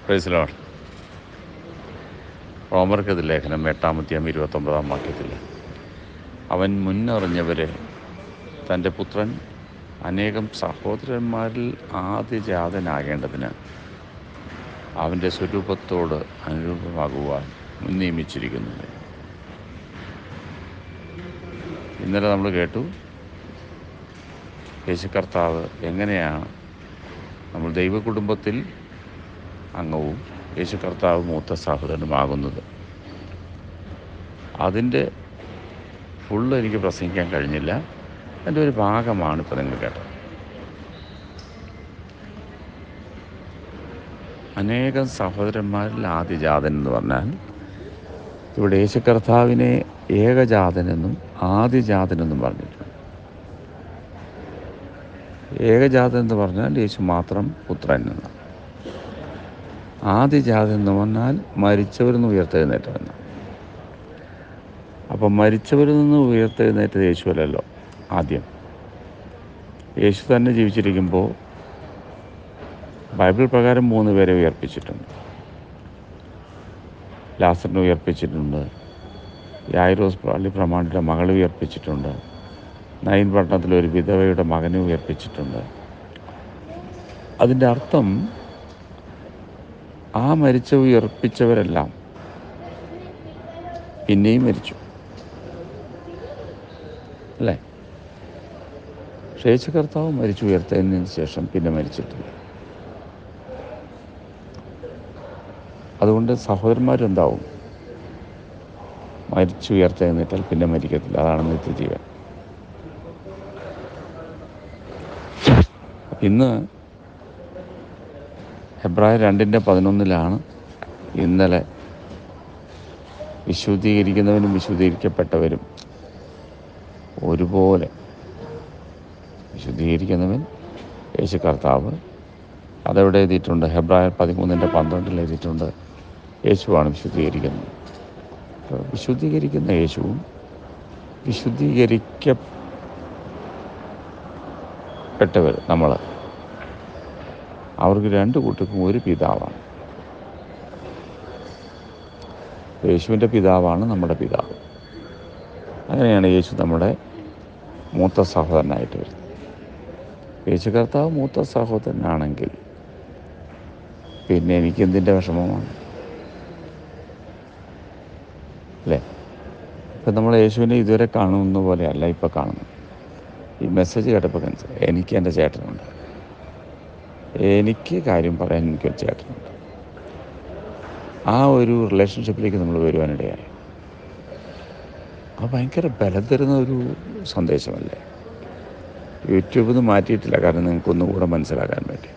പ്രൈസിലോ റോമർക്കത് ലേഖനം എട്ടാമത്തെയും ഇരുപത്തൊമ്പതാം വാക്യത്തിൽ അവൻ മുന്നറിഞ്ഞവരെ തൻ്റെ പുത്രൻ അനേകം സഹോദരന്മാരിൽ ആദ്യജാതനാകേണ്ടതിന് അവൻ്റെ സ്വരൂപത്തോട് അനുരൂപമാകുവാൻ മുൻ നിയമിച്ചിരിക്കുന്നത് ഇന്നലെ നമ്മൾ കേട്ടു യേശു കർത്താവ് എങ്ങനെയാണ് നമ്മൾ ദൈവകുടുംബത്തിൽ അംഗവും യേശു കർത്താവ് മൂത്ത സഹോദരനുമാകുന്നത് അതിൻ്റെ ഫുള്ള് എനിക്ക് പ്രസംഗിക്കാൻ കഴിഞ്ഞില്ല എൻ്റെ ഒരു ഭാഗമാണ് ഇപ്പോൾ നിങ്ങൾ കേട്ടത് അനേകം സഹോദരന്മാരിൽ ആദ്യജാതൻ എന്ന് പറഞ്ഞാൽ ഇവിടെ യേശു കർത്താവിനെ ഏകജാതനെന്നും ആദ്യജാതനെന്നും പറഞ്ഞിട്ടുണ്ട് ഏകജാതൻ എന്ന് പറഞ്ഞാൽ യേശു മാത്രം പുത്രൻ എന്നാണ് ആദ്യജാതൻ എന്ന് പറഞ്ഞാൽ മരിച്ചവരിൽ നിന്ന് ഉയർത്തെഴുന്നേറ്റമെന്ന് അപ്പം മരിച്ചവരിൽ നിന്ന് ഉയർത്തെഴുന്നേറ്റത് യേശുവല്ലല്ലോ ആദ്യം യേശു തന്നെ ജീവിച്ചിരിക്കുമ്പോൾ ബൈബിൾ പ്രകാരം മൂന്ന് പേരെ ഉയർപ്പിച്ചിട്ടുണ്ട് ലാസറിനെ ഉയർപ്പിച്ചിട്ടുണ്ട് യായിറോസ് പള്ളി പ്രമാണിയുടെ മകളെ ഉയർപ്പിച്ചിട്ടുണ്ട് നൈൻ പട്ടണത്തിൽ ഒരു വിധവയുടെ മകനെ ഉയർപ്പിച്ചിട്ടുണ്ട് അതിൻ്റെ അർത്ഥം ആ മരിച്ച ഉയർപ്പിച്ചവരെല്ലാം പിന്നെയും മരിച്ചു അല്ലേ ക്ഷേച്ച കർത്താവ് മരിച്ചു ഉയർത്തതിന് ശേഷം പിന്നെ മരിച്ചിട്ടില്ല അതുകൊണ്ട് സഹോദരന്മാരെന്താവും മരിച്ചു ഉയർത്തെഴുന്നേറ്റാൽ പിന്നെ മരിക്കത്തില്ല അതാണ് നിത്യജീവൻ ഇന്ന് ഹെബ്രായ രണ്ടിൻ്റെ പതിനൊന്നിലാണ് ഇന്നലെ വിശുദ്ധീകരിക്കുന്നവരും വിശുദ്ധീകരിക്കപ്പെട്ടവരും ഒരുപോലെ വിശുദ്ധീകരിക്കുന്നവൻ യേശു കർത്താവ് അതെവിടെ എഴുതിയിട്ടുണ്ട് ഹെബ്രായർ പതിമൂന്നിൻ്റെ പന്ത്രണ്ടിൽ എഴുതിയിട്ടുണ്ട് യേശുവാണ് വിശുദ്ധീകരിക്കുന്നത് അപ്പോൾ വിശുദ്ധീകരിക്കുന്ന യേശുവും വിശുദ്ധീകരിക്കപ്പെട്ടവർ നമ്മൾ അവർക്ക് രണ്ട് കൂട്ടർക്കും ഒരു പിതാവാണ് യേശുവിൻ്റെ പിതാവാണ് നമ്മുടെ പിതാവ് അങ്ങനെയാണ് യേശു നമ്മുടെ മൂത്ത സഹോദരനായിട്ട് വരുന്നത് യേശു കർത്താവ് മൂത്ത സഹോദരനാണെങ്കിൽ പിന്നെ എനിക്ക് എന്തിൻ്റെ വിഷമമാണ് അല്ലേ ഇപ്പം നമ്മൾ യേശുവിനെ ഇതുവരെ കാണുന്ന പോലെയല്ല ഇപ്പോൾ കാണുന്നത് ഈ മെസ്സേജ് കേട്ടപ്പോൾ മനസ്സിലായി എനിക്ക് എൻ്റെ ചേട്ടനുണ്ട് എനിക്ക് കാര്യം പറയാൻ എനിക്കൊരു ചേട്ടനുണ്ട് ആ ഒരു റിലേഷൻഷിപ്പിലേക്ക് നമ്മൾ വരുവാനിടയായി അത് ഭയങ്കര ബലം തരുന്ന ഒരു സന്ദേശമല്ലേ യൂട്യൂബിൽ നിന്ന് മാറ്റിയിട്ടില്ല കാരണം നിങ്ങൾക്ക് ഒന്നുകൂടെ മനസ്സിലാക്കാൻ വേണ്ടി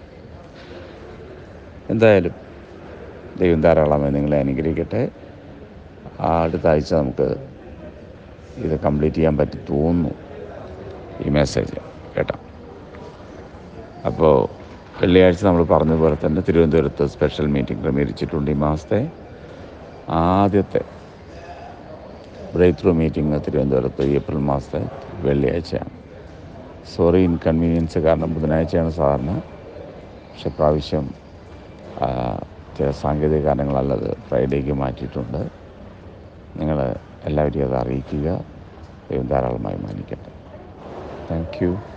എന്തായാലും ദൈവം ധാരാളമായി നിങ്ങളെ അനുഗ്രഹിക്കട്ടെ ആ അടുത്ത ആഴ്ച നമുക്ക് ഇത് കംപ്ലീറ്റ് ചെയ്യാൻ പറ്റി തോന്നുന്നു ഈ മെസ്സേജ് കേട്ടോ അപ്പോൾ വെള്ളിയാഴ്ച നമ്മൾ പറഞ്ഞതുപോലെ തന്നെ തിരുവനന്തപുരത്ത് സ്പെഷ്യൽ മീറ്റിംഗ് ക്രമീകരിച്ചിട്ടുണ്ട് ഈ മാസത്തെ ആദ്യത്തെ ബ്രേക്ക് ത്രൂ മീറ്റിംഗ് തിരുവനന്തപുരത്ത് ഏപ്രിൽ മാസത്തെ വെള്ളിയാഴ്ചയാണ് സോറി ഇൻകൺവീനിയൻസ് കാരണം ബുധനാഴ്ചയാണ് സാധാരണ പക്ഷെ പ്രാവശ്യം ആ, ചില സാങ്കേതിക കാരണങ്ങളല്ലത് ഫ്രൈഡേക്ക് മാറ്റിയിട്ടുണ്ട് നിങ്ങൾ എല്ലാവരെയും അത് അറിയിക്കുക ദൈവം ധാരാളമായി മാനിക്കട്ടെ താങ്ക് യു